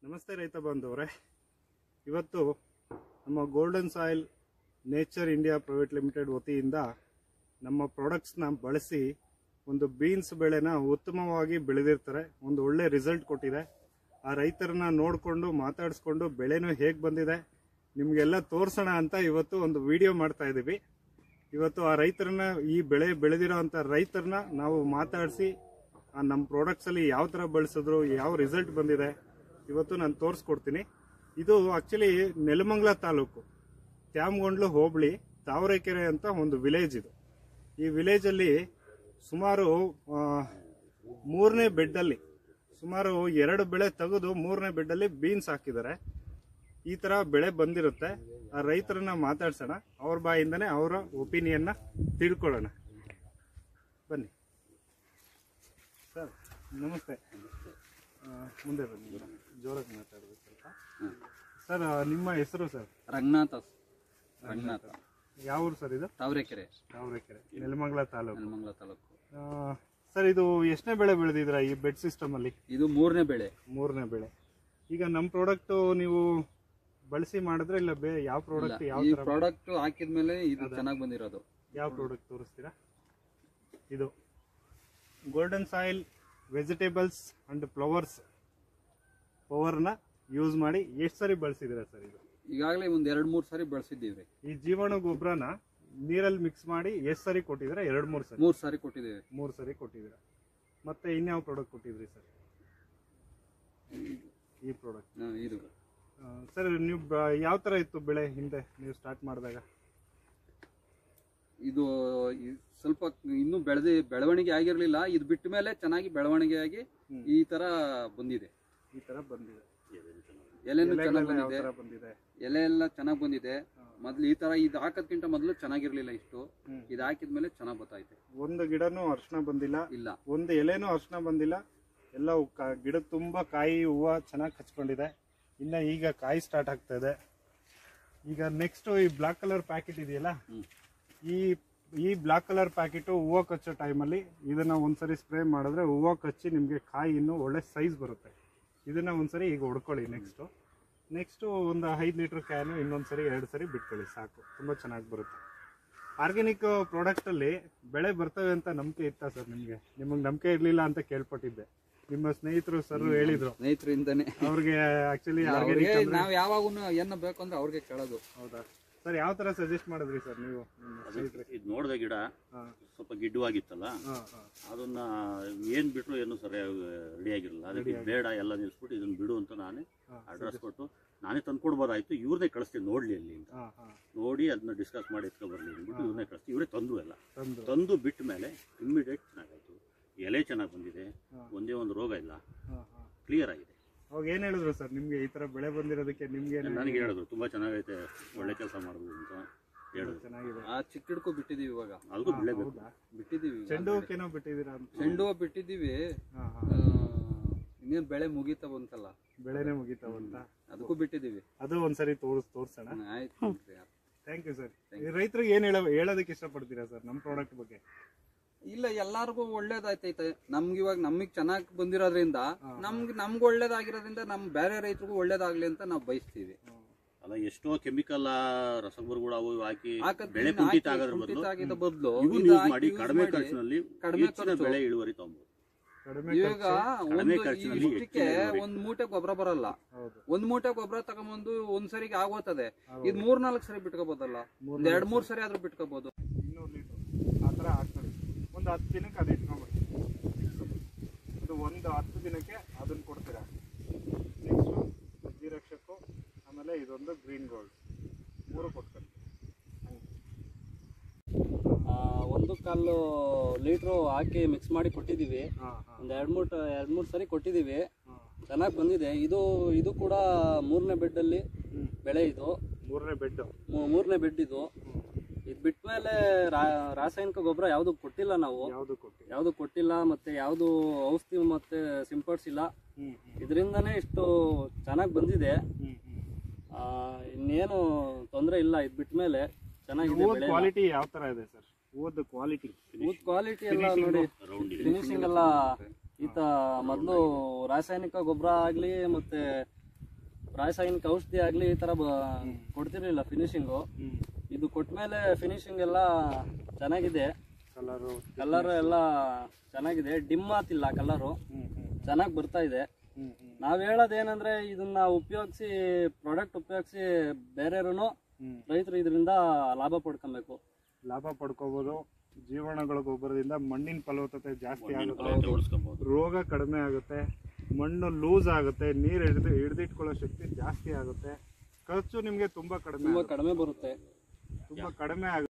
ನಮಸ್ತೆ ರೈತ ಬಾಂಧವರೇ ಇವತ್ತು ನಮ್ಮ golden soil nature India private limited ವತಿಯಿಂದ ನಮ್ಮ ಪ್ರಾಡಕ್ಟ್ಸ್ನ ಬಳಸಿ ಒಂದು ಬೀನ್ಸ್ ಬೆಳೆನ ಉತ್ತಮವಾಗಿ ಬೆಳೆದಿರ್ತಾರೆ ಒಂದು ಒಳ್ಳೆ ರಿಸಲ್ಟ್ ಕೊಟ್ಟಿದೆ ಆ ರೈತರನ್ನ ನೋಡಿಕೊಂಡು ಮಾತಾಡಿಸ್ಕೊಂಡು ಬೆಳೆನೂ ಹೇಗೆ ಬಂದಿದೆ ನಿಮಗೆಲ್ಲ ತೋರಿಸೋಣ ಅಂತ ಇವತ್ತು ಒಂದು ವಿಡಿಯೋ ಮಾಡ್ತಾ ಇದ್ದೀವಿ ಇವತ್ತು ಆ ರೈತರನ್ನ ಈ ಬೆಳೆ ಬೆಳೆದಿರೋ ಅಂಥ ರೈತರನ್ನ ನಾವು ಮಾತಾಡಿಸಿ ನಮ್ಮ ಪ್ರಾಡಕ್ಟ್ಸಲ್ಲಿ ಯಾವ ಥರ ಬಳಸಿದ್ರು ಯಾವ ರಿಸಲ್ಟ್ ಬಂದಿದೆ ಇವತ್ತು ನಾನು ತೋರಿಸ್ಕೊಡ್ತೀನಿ ಇದು ಆಕ್ಚುಲಿ ನೆಲಮಂಗಲ ತಾಲೂಕು ತ್ಯಾಮಗೊಂಡ್ಲು ಹೋಬಳಿ ತಾವರೆಕೆರೆ ಅಂತ ಒಂದು ವಿಲೇಜ್ ಇದು ಈ ವಿಲೇಜಲ್ಲಿ ಸುಮಾರು ಆ, ಮೂರನೇ ಬೆಡ್ಡಲ್ಲಿ ಸುಮಾರು ಎರಡು ಬೆಳೆ ತೆಗೆದು ಮೂರನೇ ಬೆಡ್ಡಲ್ಲಿ ಬೀನ್ಸ್ ಹಾಕಿದ್ದಾರೆ ಈ ತರ ಬೆಳೆ ಬಂದಿರುತ್ತೆ ಆ ರೈತರನ್ನ ಮಾತಾಡ್ಸೋಣ ಅವ್ರ ಬಾಯಿಂದನೇ ಅವರ ಒಪಿನಿಯನ್ನ ತಿಳ್ಕೊಳ್ಳೋಣ ಬನ್ನಿ ಸರ್ ನಮಸ್ತೆ ಆ, ಮುಂದೆ ಬನ್ನಿ ಜೋರಾಗಿ ಮಾತಾಡಬೇಕು ಸ್ವಲ್ಪ ಸರ್ ಆ, ನಿಮ್ಮ ಹೆಸರು ಸರ್ ರಂಗನಾಥ ರಂಗನಾಥ ಯಾವ ಊರು ಸರ್ ಇದು ತಾವರೆಕೆರೆ ತಾವರೆಕೆರೆ ನೆಲಮಂಗಲ ತಾಲೂಕು ನೆಲಮಂಗಲ ತಾಲೂಕು ಆ, ಸರ್ ಇದು ಎಷ್ಟನೇ ಬೆಳೆ ಬೆಳೆದಿದ್ರ ಈ ಬೆಡ್ ಸಿಸ್ಟಮ್ ಅಲ್ಲಿ ಇದು ಮೂರನೇ ಬೆಳೆ ಮೂರನೇ ಬೆಳೆ ಈಗ ನಮ್ಮ ಪ್ರಾಡಕ್ಟ್ ನೀವು ಬಳಸಿ ಮಾಡಿದ್ರೆ ಇಲ್ಲ ಬೇ ಯಾವ ಪ್ರಾಡಕ್ಟ್ ಯಾವ ಈ ತರ ಪ್ರಾಡಕ್ಟ್ ಹಾಕಿದ್ಮೇಲೆ ಇದು ಚೆನ್ನಾಗಿ ಬಂದಿರೋದು ಯಾವ ಪ್ರಾಡಕ್ಟ್ ತೋರಿಸ್ತೀರಾ ಇದು golden soil vegetables and flowers ಪವರ್ನ ಯೂಸ್ ಮಾಡಿ ಎಷ್ಟು ಸರಿ ಬಳಸಿದ್ದೀರಾ ಸರ್ ಇದು ಈಗಾಗಲೇ ಒಂದ್ ಎರಡ್ ಮೂರ್ ಸಾರಿ ಬಳಸಿದ್ದೀವಿ ಈ ಜೀವಾಣು ಗೊಬ್ಬರನ ನೀರಲ್ಲಿ ಮಿಕ್ಸ್ ಮಾಡಿ ಎಷ್ಟು ಸರಿ ಕೊಟ್ಟಿದ್ದೀರಾ ಎರಡು ಮೂರು ಸರಿ ಮೂರ್ ಸಾರಿ ಕೊಟ್ಟಿದ್ದೀವಿ ಮೂರು ಸರಿ ಕೊಟ್ಟಿದ್ದೀರಾ ಮತ್ತೆ ಇನ್ಯಾವ ಪ್ರಾಡಕ್ಟ್ ಕೊಟ್ಟಿದ್ರಿ ಸರ್ ಈ ಪ್ರಾಡಕ್ಟ್ ಹಾ, ಇದು ಸರ್ ನೀವು ಬ- ಯಾವ ಥರ ಇತ್ತು ಬೆಳೆ ಹಿಂದೆ ನೀವು ಸ್ಟಾರ್ಟ್ ಮಾಡಿದಾಗ ಇದು ಈ- ಸ್ವಲ್ಪ ಇನ್ನೂ ಬೆಳೆದಿ ಬೆಳವಣಿಗೆ ಆಗಿರ್ಲಿಲ್ಲ ಇದು ಬಿಟ್ಟ ಮೇಲೆ ಚೆನ್ನಾಗಿ ಬೆಳವಣಿಗೆ ಆಗಿ ಹ್ಮ್. ಈ ತರ ಬಂದಿದೆ ಈ ಥರ ಬಂದಿದೆ ಎಲೆನೂ ಚೆನ್ನಾಗಿ ಎಲೆಗಳೆಲ್ಲ ಯಾವ ಬಂದಿದೆ ಥರ ಬಂದಿದೆ ಎಲೆ ಎಲ್ಲ ಚೆನ್ನಾಗಿ ಬಂದಿದೆ ಮೊದ್ಲು ಈ ತರ ಇದು ಹಾಕೋದ್ಕಿಂತ ಮೊದಲು ಚೆನ್ನಾಗಿರ್ಲಿಲ್ಲ ಇಷ್ಟು ಹ್ಮ್. ಇದು ಹಾಕಿದ್ಮೇಲೆ ಚೆನ್ನಾಗಿ ಬತ್ತೈತೆ ಒಂದು ಗಿಡನೂ ಅರ್ಶನ ಬಂದಿಲ್ಲ ಇಲ್ಲ ಒಂದು ಎಲೆನೂ ಅರ್ಶನ ಬಂದಿಲ್ಲ ಎಲ್ಲ ಗಿಡ ತುಂಬ ಕಾಯಿ ಹೂವು ಚೆನ್ನಾಗಿ ಹಚ್ಕೊಂಡಿದೆ ಇನ್ನು ಈಗ ಕಾಯಿ ಸ್ಟಾರ್ಟ್ ಆಗ್ತಾ ಇದೆ ಈಗ ನೆಕ್ಸ್ಟ್ ಈ ಬ್ಲಾಕ್ ಕಲರ್ ಪ್ಯಾಕೆಟ್ ಇದೆಯಲ್ಲ ಹ್ಮ್. ಈ ಈ ಬ್ಲಾಕ್ ಕಲರ್ ಪ್ಯಾಕೆಟು ಹೂವು ಕಚ್ಚೋ ಟೈಮಲ್ಲಿ ಇದನ್ನ ಒಂದ್ಸರಿ ಸ್ಪ್ರೇ ಮಾಡಿದ್ರೆ ಹೂವು ಕಚ್ಚಿ ನಿಮಗೆ ಕಾಯಿ ಇನ್ನೂ ಒಳ್ಳೆ ಸೈಜ್ ಬರುತ್ತೆ ಇದನ್ನ ಒಂದ್ಸರಿ ಈಗ ಹೊಡ್ಕೊಳ್ಳಿ ನೆಕ್ಸ್ಟು ನೆಕ್ಸ್ಟು ಒಂದು ಐದು ಲೀಟ್ರ್ ಕ್ಯಾನು ಇನ್ನೊಂದು ಸರಿ ಎರಡು ಸರಿ ಬಿಟ್ಕೊಳ್ಳಿ ಸಾಕು ತುಂಬ ಚೆನ್ನಾಗಿ ಬರುತ್ತೆ ಆರ್ಗ್ಯಾನಿಕ್ ಪ್ರಾಡಕ್ಟಲ್ಲಿ ಬೆಳೆ ಬರ್ತವೆ ಅಂತ ನಂಬಿಕೆ ಇತ್ತಾ ಸರ್ ನಿಮಗೆ ನಿಮಗೆ ನಂಬಿಕೆ ಇರಲಿಲ್ಲ ಅಂತ ಕೇಳ್ಪಟ್ಟಿದ್ದೆ ನಿಮ್ಮ ಸ್ನೇಹಿತರು ಸರ್ ಹೇಳಿದ್ರು ಸ್ನೇಹಿತರಿಂದನೇ ಅವ್ರಿಗೆ ಆಕ್ಚುಲಿ ಅವ್ರಿಗೆ ಆರ್ಗ್ಯಾನಿಕ್ ನಾವ್ ಯಾವಾಗೂ ಏನ ಬೇಕು ಅಂದ್ರೆ ಅವ್ರಿಗೆ ಕೇಳೋದು ಹೌದಾ ಸರ್ ಯಾವ ಥರ ಸಜೆಸ್ಟ್ ಮಾಡಿದ್ರಿ ಸರ್ ನೀವು ನಿಮ್ಮ ಸ್ನೇಹಿತರಿಗೆ ಇದು ನೋಡಿದ ಗಿಡ ಹಾಂ ಸ್ವಲ್ಪ ಗಿಡ್ಡವಾಗಿತ್ತಲ್ಲ ಹಾಂ ಹಾಂ ಅದನ್ನ ಏನ್ ಬಿಟ್ರು ಏನು ಸರಿಯಾಗಿ ರೆಡಿ ಆಗಿರಲಿಲ್ಲ ಅದಕ್ಕೆ ಇದು ಬೇಡ ಎಲ್ಲ ನಿಲ್ಸ್ಬಿಟ್ಟು ಇದನ್ನ ಬಿಡು ಅಂತ ನಾನೇ ಹಾಂ ಅಡ್ರೆಸ್ ಕೊಟ್ಟು ನಾನೇ ತಂದು ಕೊಡ್ಬೋದಾಯ್ತು ಇವ್ರನ್ನೇ ಕಳಿಸ್ತೀನಿ ನೋಡ್ಲಿ ಅಲ್ಲಿ ಅಂತ ಹಾಂ ಹಾಂ ನೋಡಿ ಅದನ್ನ ಡಿಸ್ಕಸ್ ಮಾಡಿ ಎತ್ಕೊ ಬರ್ಲಿ ಅಂದ್ಬಿಟ್ಟು ಇವ್ರನ್ನೇ ಕಳಿಸ್ತೀನಿ ಇವರೇ ತಂದ್ರು ಎಲ್ಲ ತಂದು ತಂದು ಬಿಟ್ಟ ಮೇಲೆ ಇಮ್ಮಿಡಿಯೇಟ್ ಚೆನ್ನಾಗಾಯ್ತು ಎಲೆ ಚೆನ್ನಾಗಿ ಬಂದಿದೆ ಹಾಂ. ಒಂದೇ ಒಂದು ರೋಗ ಇಲ್ಲ ಹಾಂ ಹಾಂ ಕ್ಲಿಯರ್ ಆಗಿದೆ ಅವಾಗ ಏನು ಹೇಳಿದ್ರು ಸರ್ ನಿಮಗೆ ಈ ಥರ ಬೆಳೆ ಬಂದಿರೋದಕ್ಕೆ ನಿಮ್ಗೆ ನನಗೆ ಹೇಳಿದ್ರು ತುಂಬಾ ಚೆನ್ನಾಗೈತೆ ಒಳ್ಳೆ ಕೆಲಸ ಮಾಡಿದ್ರು ಅಂತ ಹೇಳಿದ್ರು ಚೆನ್ನಾಗಿದೆ ಆ ಚಿಕ್ಕ ಹಿಡ್ಕೊ ಬಿಟ್ಟಿದೀವಿ ಇವಾಗ ಅದಕ್ಕೂ ಬಿಡಲೇಬೇಕು ಹೌದಾ ಬಿಟ್ಟಿದೀವಿ ಈಗ. ಚೆಂಡು ಹೂಕೇನೋ ಬಿಟ್ಟಿದ್ದೀರಾ ಅಂತ ಚೆಂಡು ಹೂವು ಬಿಟ್ಟಿದೀವಿ ಹಾಂ ಹಾಂ ಆ, ಇನ್ನೇನ್ ಬೆಳೆ ಮುಗೀತಾ ಬಂತಲ್ಲ ಬೆಳೆನೇ ಮುಗಿತಾವಂತ ಅದಕ್ಕೂ ಬಿಟ್ಟಿದೀವಿ ಅದು ಒಂದ್ಸರಿ ತೋರಿಸ್ ತೋರ್ಸೋಣ ಹ್ಮ್, ಆಯ್ತು ಥ್ಯಾಂಕ್ ಯು ಸರ್ ಈ ರೈತರಿಗೆ ಏನು ಹೇಳ ಹೇಳೋದಕ್ಕೆ ಇಷ್ಟಪಡ್ತೀರಾ ಸರ್ ನಮ್ಮ ಪ್ರಾಡಕ್ಟ್ ಬಗ್ಗೆ ಇಲ್ಲ ಎಲ್ಲಾರ್ಗು ಒಳ್ಳೇದಾಯ್ತೈತೆ ನಮ್ಗೆ ಇವಾಗ ನಮಗ್ ಚೆನ್ನಾಗ್ ಬಂದಿರೋದ್ರಿಂದ ನಮ್ಗೆ ನಮ್ಗೆ ಒಳ್ಳೇದಾಗಿರೋದ್ರಿಂದ ನಮ್ ಬೇರೆ ರೈತರಿಗೂ ಒಳ್ಳೇದಾಗ್ಲಿ ಅಂತ ನಾವು ಬಯಸ್ತೀವಿ ಅಲ್ಲ ಎಷ್ಟೋ ಕೆಮಿಕಲ್ ರಸಗೊಬ್ಬರಗಳು ಅವು ಇವು ಹಾಕಿ ಹಾಕದ್ ಬೆಳೆ ಇನ್ನ ಕುಂಠಿತ ಹಾಕಿ ಆಗೋದ್ರ ಬದಲು ಕುಂಠಿತ ಆಗಿದ್ದ ಬದಲು ಇವನ್ ಇದು ಯೂಸ್ ಹಾಕಿ ಮಾಡಿ use ಕಡಿಮೆ ಮಾಡಿ ಖರ್ಚಿನಲ್ಲಿ ಕಡಿಮೆ ಹೆಚ್ಚಿನ ಖರ್ಚು. ಬೆಳೆ ಇಳುವರಿ ತಗೊಂಬೋದು ಕಡಿಮೆ ಇವಾಗ ಕಡಿಮೆ ಒಂದು ಖರ್ಚಿನಲ್ಲಿ ಇಷ್ಟಕ್ಕೆ ಹೆಚ್ಚಿನ ಇಳುವರಿ. ಒಂದ್ ಮೂಟೆ ಗೊಬ್ಬರ ಬರಲ್ಲ ಹೌದು ಒಂದ್ ಮೂಟೆ ಗೊಬ್ಬರ ತಗೊಂಬಂದು ಒಂದ್ ಸರಿಗೆ ಆಗೋತದೆ ಇದ್ ಮೂರ್ ನಾಲ್ಕು ಸರಿ ಬಿಟ್ಕೋಬೋದಲ್ಲ ಒಂದ್ ಎರಡ್ ಮೂರ್ ಸರಿ ಆದ್ರೂ ಬಿಟ್ಕೋಬಹುದು ಇನ್ನೂರು ಲೀಟ್ರ್ ಆ ಥರ ಹಾಕ್ತಾರೆ ಒಂದು ಹತ್ತು ದಿನಕ್ಕೆ ಅದು ಇಟ್ಕೊಂಡ್ಬಿಡಿ ಅದು ಒಂದು ಹತ್ತು ದಿನಕ್ಕೆ ಅದನ್ನು ಕೊಡ್ತೀರಾ ನೆಕ್ಸ್ಟು ಜೀರಕ್ಷಕು ಆಮೇಲೆ ಇದೊಂದು ಗ್ರೀನ್ ಗೋಲ್ಡ್ ಮೂರು ಕೊಡ್ತಾರೆ ಒಂದು ಕಾಲು ಲೀಟ್ರು ಹಾಕಿ ಮಿಕ್ಸ್ ಮಾಡಿ ಕೊಟ್ಟಿದ್ದೀವಿ ಹಾಂ ಹಾಂ ಒಂದು ಎರಡು ಮೂರು ಎರಡು ಮೂರು ಸರಿ ಕೊಟ್ಟಿದ್ದೀವಿ ಹಾಂ ಚೆನ್ನಾಗಿ ಬಂದಿದೆ ಇದು ಇದು ಕೂಡ ಮೂರನೇ ಬೆಡ್ಡಲ್ಲಿ ಹ್ಮ್. ಬೆಳೆ ಇದು ಮೂರನೇ ಬೆಡ್ಡು ಮೂ- ಮೂರನೇ ಬೆಡ್ ಇದು ಇದು ಬಿಟ್ಮೇಲೆ ರಾ- ರಾಸಾಯನಿಕ ಗೊಬ್ಬರ ಯಾವುದು ಕೊಟ್ಟಿಲ್ಲ ನಾವು ಯಾವುದು ಕೊಟ್ಟಿಲ್ಲ ಯಾವುದು ಕೊಟ್ಟಿಲ್ಲ ಮತ್ತೆ ಯಾವುದು ಔಷಧಿ ಮತ್ತೆ ಸಿಂಪಡಿಸಿಲ್ಲ ಹ್ಞೂ ಇದರಿಂದನೇ ಇಷ್ಟು ಚೆನ್ನಾಗಿ ಬಂದಿದೆ ಹ್ಞೂ ಹ್ಞೂ ಆ, ಇನ್ನೇನು ತೊಂದರೆ ಇಲ್ಲ ಇದು ಬಿಟ್ಮೇಲೆ ಚೆನ್ನಾಗಿದೆ ಹೂವದ ಬೆಳೆ ಕ್ವಾಲಿಟಿ ಯಾವ ಥರ ಇದೆ ಸರ್ ಹೂವದ ಕ್ವಾಲಿಟಿ ಊದ್ ಕ್ವಾಲಿಟಿ ಎಲ್ಲ ನೋಡಿ ರೌಂಡ್ ಇದೆ ಫಿನಿಶಿಂಗ್ ಎಲ್ಲ ಈತ ಮೊದಲು ರಾಸಾಯನಿಕ ಗೊಬ್ಬರ ಆಗ್ಲಿ ಮತ್ತೆ ರಾಸಾಯನಿಕ ಔಷಧಿ ಆಗ್ಲಿ ಈ ತರ ಬ- ಕೊಡ್ತಿರ್ಲಿಲ್ಲ ಫಿನಿಶಿಂಗು ಇದು ಕೊಟ್ಮೇಲೆ ಫಿನಿಶಿಂಗ್ ಎಲ್ಲ ಚೆನ್ನಾಗಿದೆ ಕಲರು ಕಲರ್ ಎಲ್ಲ ಚೆನ್ನಾಗಿದೆ ಡಿಮ್ ಆತಿಲ್ಲ ಕಲರು ಚೆನ್ನಾಗಿ ಬರ್ತಾ ಇದೆ ನಾವ್ ಹೇಳೋದೇನಂದ್ರೆ ಇದನ್ನ ಉಪಯೋಗಿಸಿ ಪ್ರಾಡಕ್ಟ್ ಉಪಯೋಗಿಸಿ ಬೇರೆಯವರು ರೈತರು ಇದರಿಂದ ಲಾಭ ಪಡ್ಕೊಬೇಕು ಲಾಭ ಪಡ್ಕೋಬಹುದು ಜೀವಾಣುಗಳ ಗೊಬ್ಬರದಿಂದ ಮಣ್ಣಿನ ಫಲವತ್ತತೆ ಜಾಸ್ತಿ ಆಗುತ್ತೆ ಫಲವತ್ತತೆ ಉಳಿಸ್ಕೊಬೋದು ರೋಗ ಕಡಿಮೆ ಆಗುತ್ತೆ ಮಣ್ಣು ಲೂಸ್ ಆಗುತ್ತೆ ನೀರು ಹಿಡಿದು ಹಿಡಿದಿಟ್ಕೊಳ್ಳೋ ಶಕ್ತಿ ಜಾಸ್ತಿ ಆಗುತ್ತೆ ಖರ್ಚು ನಿಮಗೆ ತುಂಬಾ ಕಡಿಮೆ ತುಂಬಾ ಆಗುತ್ತೆ. ಕಡಿಮೆ ಬರುತ್ತೆ ತುಂಬಾ ಕಡಿಮೆ ಆಗುತ್ತೆ